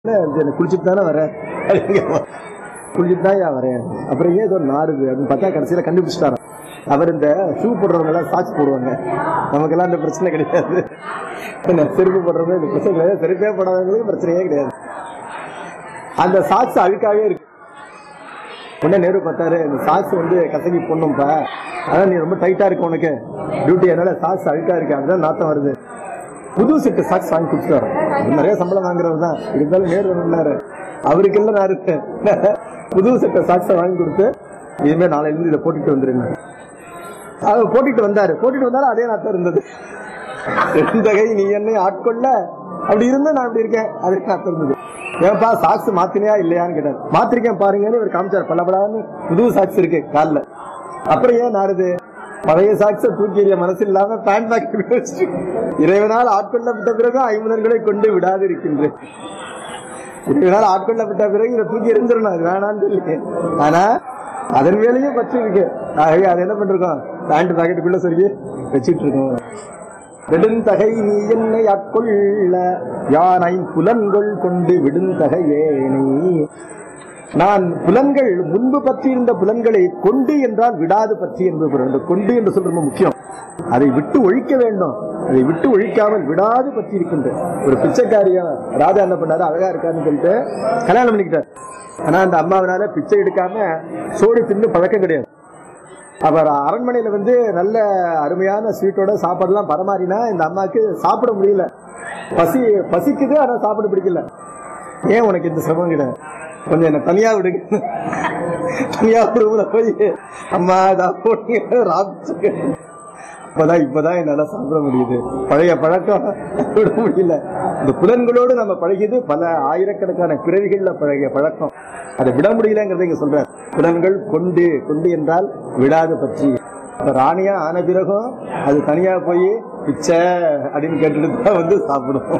என்ன குளிச்சுட்டு தானே வரேன் குளிச்சுட்டு தான் ஏன் வரேன் அப்புறம் ஏன் ஏதோ நாடுது அப்படின்னு பார்த்தா கடைசியில கண்டுபிடிச்சிட்டாரு அவர் இந்த ஷூ போடுறவங்க எல்லாம் சாக்ஸ் போடுவாங்க நமக்கெல்லாம் அந்த பிரச்சனை கிடையாது என்ன செருப்பு போடுறவங்க இந்த பிரச்சனை கிடையாது செருப்பே போடாதவங்களுக்கு பிரச்சனையே கிடையாது அந்த சாக்ஸ் அழுக்காவே இருக்கு உடனே நேரு பார்த்தாரு இந்த சாக்ஸ் வந்து கசக்கி போடணும்ப்பா அதான் நீ ரொம்ப டைட்டா இருக்கு உனக்கு டியூட்டி அதனால சாக்ஸ் அழுக்கா இருக்கு அதுதான் நாத்தம் வருது புது செட்டு சாக்ஸ் வாங்கி கொடுத்துட்டு வரேன் அவர் நிறைய சம்பளம் வாங்குறவர் தான் இருந்தாலும் நேரு சொன்னாரு அவருக்கு எல்லாம் நான் இருக்கேன் புது செட்டை சாக்ஸை வாங்கி கொடுத்து இனிமே நாளையில இருந்து இதை போட்டுட்டு வந்துருங்க அவர் போட்டுட்டு வந்தாரு போட்டுட்டு வந்தாலும் அதே நாத்தம் இருந்தது செந்தகை நீ என்னை ஆட்கொள்ள அப்படி இருந்தா நான் இப்படி இருக்கேன் அதே நாத்தம் இருந்தது ஏன்பா சாக்ஸ் மாத்தினியா இல்லையான்னு கேட்டார் மாத்திருக்கேன் பாருங்கன்னு இவர் காமிச்சார் பல்லபடான்னு புது சாக்ஸ் இருக்கு காலில் அப்புறம் ஏன் நாடுது பழைய சாக்ஸ தூக்கி எறிய மனசு இல்லாம பேண்ட் பேக் வச்சு இறைவனால் ஆட்கொள்ளப்பட்ட பிறகு ஐம்பதன்களை கொண்டு விடாது இருக்கின்றேன் இறைவனால் ஆட்கொள்ளப்பட்ட பிறகு இதை தூக்கி எரிஞ்சிடணும் அது வேணான்னு சொல்லி ஆனா அதன் மேலேயும் பற்றி இருக்கு ஆகவே அதை என்ன பண்ணிருக்கோம் பேண்ட் பாக்கெட்டுக்குள்ள சொல்லி வச்சிட்டு இருக்கோம் நெடுந்தகை நீ என்னை அக்கொள்ள யானை புலன்கள் கொண்டு விடுந்தகையே நீ நான் புலன்கள் முன்பு பற்றி இருந்த புலன்களை கொண்டு என்றால் விடாது பற்றி என்பது பொருள். இந்த கொண்டு என்று சொல்றது ரொம்ப முக்கியம் அதை விட்டு ஒழிக்க வேண்டும் அதை விட்டு ஒழிக்காமல் விடாது பற்றி இருக்கின்ற ஒரு பிச்சைக்காரியா ராஜா என்ன பண்ணாரு அழகா இருக்காருன்னு சொல்லிட்டு கல்யாணம் பண்ணிக்கிட்டார் ஆனா அந்த அம்மாவனால பிச்சை எடுக்காம சோறு தின்னு பழக்கம் கிடையாது அவர் அரண்மனையில வந்து நல்ல அருமையான ஸ்வீட்டோட சாப்பாடுலாம் பரமாறினா இந்த அம்மாவுக்கு சாப்பிட முடியல பசி பசிக்குது ஆனா சாப்பிட பிடிக்கல ஏன் உனக்கு இந்த சிரமம் கிடையாது கொஞ்சம் என்ன தனியா விடுங்க தனியா ரூம்ல போய் அம்மா இதான் போட்டீங்க ராபிச்சுங்க இப்பதான் இப்பதான் என்னால சாப்பிட முடியுது பழைய பழக்கம் விட முடியல இந்த புலன்களோடு நம்ம பழகியது பல ஆயிரக்கணக்கான பிறவிகள்ல பழகிய பழக்கம் அதை விட முடியலங்கிறத இங்க சொல்ற புலன்கள் கொண்டு கொண்டு என்றால் விடாது பற்றி இப்ப ராணியா ஆன பிறகும் அது தனியா போய் பிச்சை அப்படின்னு கேட்டுட்டு தான் வந்து சாப்பிடும்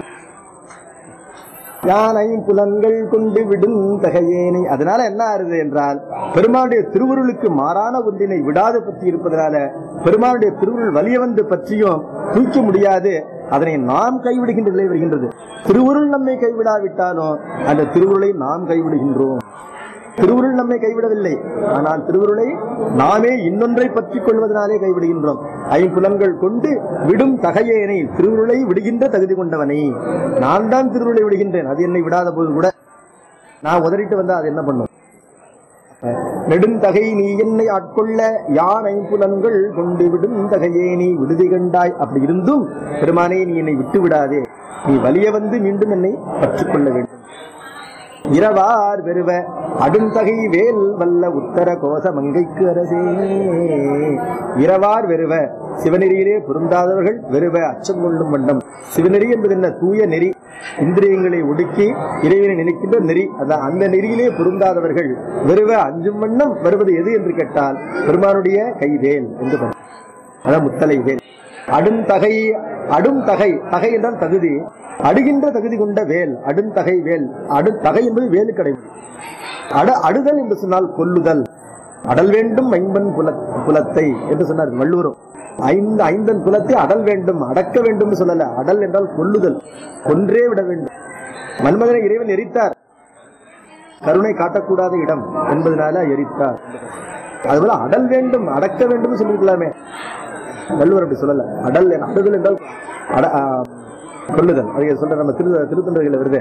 யானை புலன்கள் கொண்டு விடும் தகையேனை அதனால என்ன ஆறுது என்றால் பெருமானுடைய திருவுருளுக்கு மாறான ஒன்றினை விடாது பற்றி இருப்பதனால பெருமானுடைய திருவுருள் வலிய வந்து பற்றியும் தூக்க முடியாது அதனை நாம் கைவிடுகின்ற நிலை வருகின்றது திருவுருள் நம்மை கைவிடாவிட்டாலும் அந்த திருவுருளை நாம் கைவிடுகின்றோம் திருவுருள் நம்மை கைவிடவில்லை ஆனால் திருவுருளை நாமே இன்னொன்றை பற்றிக் கொள்வதனாலே கைவிடுகின்றோம் ஐம்புலன்கள் கொண்டு விடும் தகையேனை திருவுருளை விடுகின்ற தகுதி கொண்டவனை நான் தான் திருவுருளை விடுகின்றேன் அது என்னை விடாத போது கூட நான் உதறிட்டு வந்தா அது என்ன பண்ணும் நெடுந்தகை நீ என்னை ஆட்கொள்ள யான் ஐம்புலன்கள் கொண்டு விடும் தகையே நீ விடுதி கண்டாய் அப்படி இருந்தும் பெருமானே நீ என்னை விட்டு விடாதே நீ வலிய வந்து மீண்டும் என்னை பற்றிக் கொள்ள வேண்டும் இரவார் வெறுவ அடுந்தகை வேல் வல்ல உத்தர கோச மங்கைக்கு அரசே இரவார் வெறுவ சிவநெறியிலே பொருந்தாதவர்கள் வெறுவ அச்சம் கொள்ளும் வண்ணம் சிவநெறி என்பது என்ன தூய நெறி இந்திரியங்களை ஒடுக்கி இறைவனை நினைக்கின்ற நெறி அதான் அந்த நெறியிலே பொருந்தாதவர்கள் வெறுவ அஞ்சும் வண்ணம் வருவது எது என்று கேட்டால் பெருமானுடைய கைவேல் என்று பொருள். அதான் முத்தலை வேல் அடுந்தகை அடும் தகை தகை என்றால் தகுதி அடுகின்ற தகுதி கொண்ட வேல் அடுந்தகை வேல் அடுத்தகை என்பது வேலு கடை அட அடுதல் என்று சொன்னால் கொல்லுதல் அடல் வேண்டும் ஐம்பன் புல புலத்தை என்று சொன்னார் வள்ளுவரும் ஐந்து ஐந்தன் புலத்தை அடல் வேண்டும் அடக்க வேண்டும் சொல்லல அடல் என்றால் கொல்லுதல் கொன்றே விட வேண்டும் மன்மதனை இறைவன் எரித்தார் கருணை காட்டக்கூடாத இடம் என்பதனால எரித்தார் அதுபோல அடல் வேண்டும் அடக்க வேண்டும் சொல்லிருக்கலாமே வள்ளுவர் அப்படி சொல்லல அடல் அடுதல் என்றால் அட- ஆ, கொல்லுதல் அதை சொல்ற நம்ம திரு திருத்தொண்டர்கள் வருது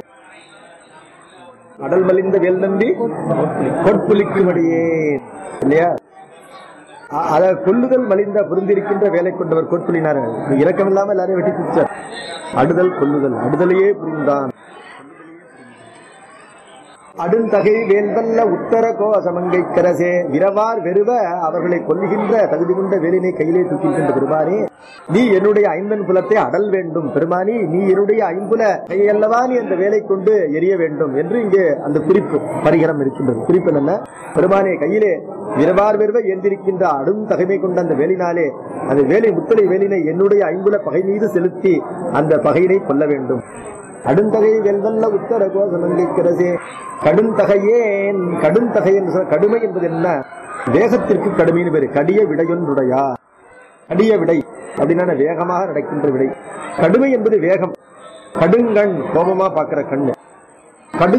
அடல் மலிந்த வேல் நம்பி கொட்புலிக்குமடியே இல்லையா அ- அத கொல்லுதல் மலிந்த புரிந்திருக்கின்ற வேலை கொண்டவர் கோட்புலினார் இரக்கம் இல்லாம எல்லாரையும் வெட்டி பிடிச்சார் அடுதல் கொல்லுதல் அடுதலையே புரிந்தான் அடுந்தகை வேல்வல்ல உத்தர கோசமங்கை கரசே விரவார் வெறுவ அவர்களை கொல்லுகின்ற தகுதி கொண்ட வேலினை கையிலே தூக்கின்ற பெருமானே நீ என்னுடைய ஐந்தன் புலத்தை அடல் வேண்டும் பெருமானி நீ என்னுடைய ஐம்புல கையல்லவா நீ அந்த வேலை கொண்டு எரிய வேண்டும் என்று இங்கே அந்த குறிப்பு பரிகரம் இருக்கின்றது குறிப்பு என்ன பெருமானே கையிலே விரவார் வெறுவ ஏந்திருக்கின்ற அடும் தகைமை கொண்ட அந்த வேலினாலே அந்த வேலை முத்தலை வேலினை என்னுடைய ஐம்புல பகை மீது செலுத்தி அந்த பகையினை கொல்ல வேண்டும் கடுந்தகை வெல்வல்ல உத்தர கோசமங்கைக்கிறதே கடுந்தகையேன் கடுந்தகை என்று சொல்ல கடுமை என்பது என்ன வேகத்திற்கு கடுமைன்னு பேரு கடிய விடையொன்றுடையா கடிய விடை அப்படின்னா வேகமாக நடக்கின்ற விடை கடுமை என்பது வேகம் கடுங்கண் கோபமா பார்க்கிற கண்ணு கடும்